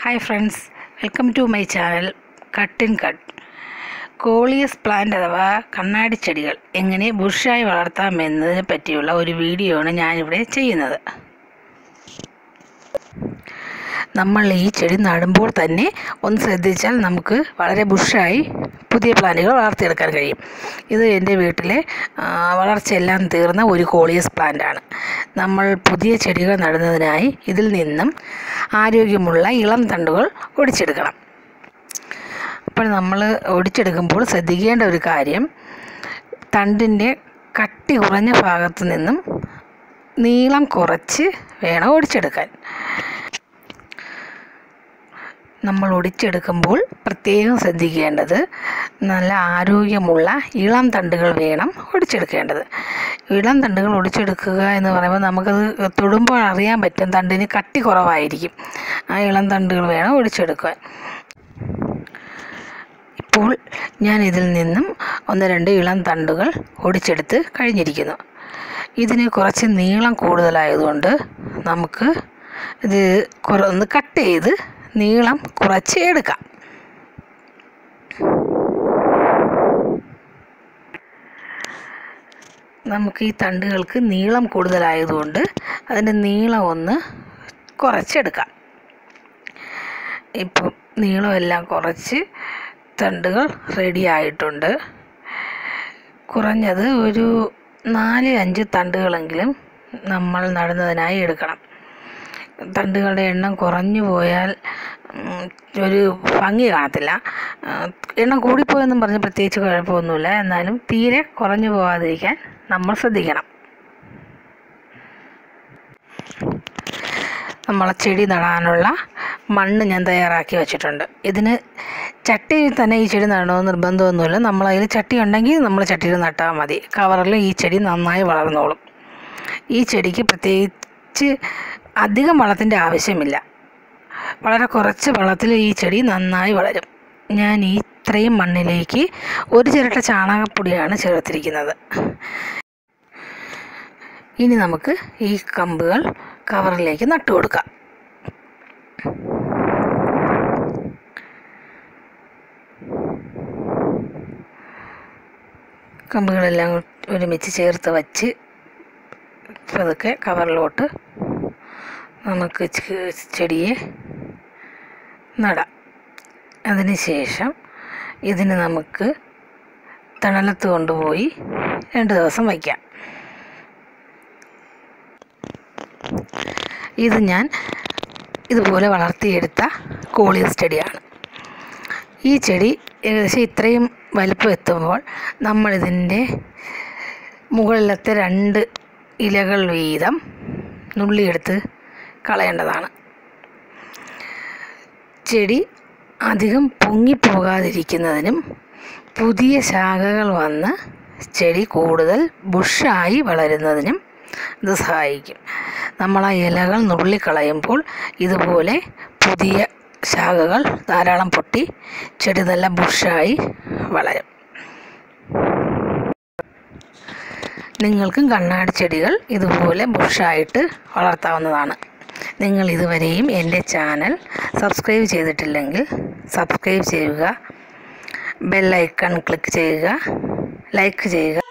hi friends welcome to my channel cut in cut coleus plant അഥവാ കണ്ണാടി ചെടികൾ എങ്ങനെ ബുഷായി വളർത്താം എന്നതിനെ പറ്റിയുള്ള ഒരു വീഡിയോ ആണ് ഞാനിവിടെ ചെയ്യുന്നത് നമ്മൾ ഈ ചെടി നടുമ്പോൾ തന്നെ ഒന്ന് ശ്രദ്ധിച്ചാൽ നമുക്ക് വളരെ ബുഷായി പുതിയ പ്ലാന്റുകൾ വളർത്തിയെടുക്കാൻ കഴിയും ഇത് എൻ്റെ വീട്ടിലെ ആ, വളർച്ചയെല്ലാം തീർന്ന ഒരു കോളിയസ് പ്ലാന്റാണ് നമ്മൾ പുതിയ ചെടികൾ നടുന്നതിനായി ഇതിൽ നിന്നും ആരോഗ്യമുള്ള ഇളം തണ്ടുകൾ ഒടിച്ചെടുക്കണം അപ്പോൾ നമ്മൾ ഒടിച്ചെടുക്കുമ്പോൾ ശ്രദ്ധിക്കേണ്ട ഒരു കാര്യം തണ്ടിൻ്റെ കട്ടി കുറഞ്ഞ ഭാഗത്തു നിന്നും നീളം കുറച്ച് വേണം ഒടിച്ചെടുക്കാൻ നമ്മൾ ഒടിച്ചെടുക്കുമ്പോൾ പ്രത്യേകം ശ്രദ്ധിക്കേണ്ടത് നല്ല ആരോഗ്യമുള്ള ഇളം തണ്ടുകൾ വേണം ഒടിച്ചെടുക്കേണ്ടത് ഇളം തണ്ടുകൾ ഒടിച്ചെടുക്കുക എന്ന് പറയുമ്പോൾ നമുക്കത് തൊടുമ്പോൾ അറിയാൻ പറ്റും തണ്ടിന് കട്ടി കുറവായിരിക്കും ആ ഇളം തണ്ടുകൾ വേണം ഒടിച്ചെടുക്കാൻ ഇപ്പോൾ ഞാൻ ഇതിൽ നിന്നും ഒന്ന് രണ്ട് ഇളം തണ്ടുകൾ ഒടിച്ചെടുത്ത് കഴിഞ്ഞിരിക്കുന്നു ഇതിന് കുറച്ച് നീളം കൂടുതലായതുകൊണ്ട് നമുക്ക് ഇത് കുറ ഒന്ന് കട്ട് ചെയ്ത് നീളം കുറച്ച് എടുക്കാം നമുക്ക് ഈ തണ്ടുകൾക്ക് നീളം കൂടുതലായതുകൊണ്ട് അതിൻ്റെ നീളം ഒന്ന് കുറച്ചെടുക്കാം ഇപ്പം നീളമെല്ലാം കുറച്ച് തണ്ടുകൾ റെഡി ആയിട്ടുണ്ട് കുറഞ്ഞത് ഒരു നാല് അഞ്ച് തണ്ടുകളെങ്കിലും നമ്മൾ നടുന്നതിനായി എടുക്കണം തണ്ടുകളുടെ എണ്ണം കുറഞ്ഞു പോയാൽ ഉം, ഒരു ഭംഗി കാണത്തില്ല ആ, എണ്ണം കൂടിപ്പോയെന്നും പറഞ്ഞ് പ്രത്യേകിച്ച് കുഴപ്പമൊന്നുമില്ല എന്നാലും തീരെ കുറഞ്ഞു പോകാതിരിക്കാൻ നമ്മൾ ശ്രദ്ധിക്കണം നമ്മളെ ചെടി നടാനുള്ള മണ്ണ് ഞാൻ തയ്യാറാക്കി വെച്ചിട്ടുണ്ട് ഇതിന് ചട്ടിയിൽ തന്നെ ഈ ചെടി നടണമെന്ന് നിർബന്ധമൊന്നുമില്ല നമ്മളതിൽ ചട്ടി ഉണ്ടെങ്കിൽ നമ്മൾ ചട്ടിയിൽ നട്ടാൽ മതി കവറിൽ ഈ ചെടി നന്നായി വളർന്നോളും ഈ ചെടിക്ക് പ്രത്യേകിച്ച് അധികം വളത്തിൻ്റെ ആവശ്യമില്ല വളരെ കുറച്ച് വളത്തിൽ ഈ ചെടി നന്നായി വളരും ഞാൻ ഈ ഇത്രയും മണ്ണിലേക്ക് ഒരു ചിരട്ട ചാണകപ്പൊടിയാണ് ചേർത്തിരിക്കുന്നത് ഇനി നമുക്ക് ഈ കമ്പുകൾ കവറിലേക്ക് നട്ടു കൊടുക്കാം കമ്പുകളെല്ലാം ഒരുമിച്ച് ചേർത്ത് വച്ച് പതുക്കെ കവറിലോട്ട് നമുക്ക് ചെ- ചെടിയെ നടാം അതിന് ശേഷം ഇതിന് നമുക്ക് തണലത്ത് കൊണ്ടുപോയി രണ്ട് ദിവസം വയ്ക്കാം ഇത് ഞാൻ ഇതുപോലെ വളർത്തിയെടുത്ത കോളിയസ് ചെടിയാണ് ഈ ചെടി ഏകദേശം ഇത്രയും വലിപ്പം എത്തുമ്പോൾ നമ്മളിതിൻ്റെ മുകളിലത്തെ രണ്ട് ഇലകൾ വീതം നുള്ളിയെടുത്ത് കളയേണ്ടതാണ് ചെടി അധികം പൊങ്ങിപ്പോകാതിരിക്കുന്നതിനും പുതിയ ശാഖകൾ വന്ന് ചെടി കൂടുതൽ ബുഷായി വളരുന്നതിനും ഇത് സഹായിക്കും നമ്മൾ ആ ഇലകൾ നുള്ളിക്കളയുമ്പോൾ ഇതുപോലെ പുതിയ ശാഖകൾ ധാരാളം പൊട്ടി ചെടി നല്ല ബുഷായി വളരും നിങ്ങൾക്കും കണ്ണാടി ചെടികൾ ഇതുപോലെ ബുഷായിട്ട് വളർത്താവുന്നതാണ് നിങ്ങൾ ഇതുവരെയും എൻ്റെ ചാനൽ സബ്സ്ക്രൈബ് ചെയ്തിട്ടില്ലെങ്കിൽ സബ്സ്ക്രൈബ് ചെയ്യുക ബെല്ലൈക്കൺ ക്ലിക്ക് ചെയ്യുക ലൈക്ക് ചെയ്യുക